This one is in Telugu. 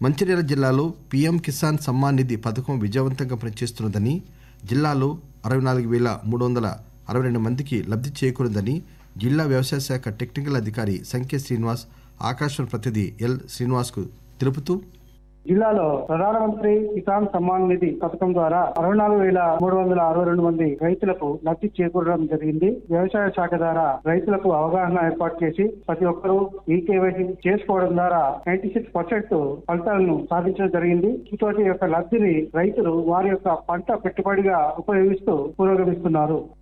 మంచిర్యాల జిల్లాలో పీఎం కిసాన్ సమ్మాన్ నిధి పథకం విజయవంతంగా పనిచేస్తున్నదని జిల్లాలో అరవై నాలుగు వేల మూడు వందల అరవై రెండు మందికి లబ్ది చేకూరిందని జిల్లా వ్యవసాయ శాఖ టెక్నికల్ అధికారి సంఖ్య శ్రీనివాస్ ఆకాశవాణి ప్రతినిధి ఎల్ శ్రీనివాస్ కు తెలుపుతూ జిల్లాలో ప్రధానమంత్రి కిసాన్ సమ్మాన్ నిధి పథకం ద్వారా అరవై నాలుగు వేల మూడు వందల అరవై రెండు మంది రైతులకు లబ్ధి చేకూరడం జరిగింది వ్యవసాయ శాఖ ద్వారా రైతులకు అవగాహన ఏర్పాటు చేసి ప్రతి ఒక్కరూ ఈ కేవైసీ చేసుకోవడం ద్వారా నైన్టీ సిక్స్ పర్సెంట్ ఫలితాలను సాధించడం జరిగింది ఇటువంటి యొక్క లబ్ధిని రైతులు వారి యొక్క పంట పెట్టుబడిగా ఉపయోగిస్తూ పురోగమిస్తున్నారు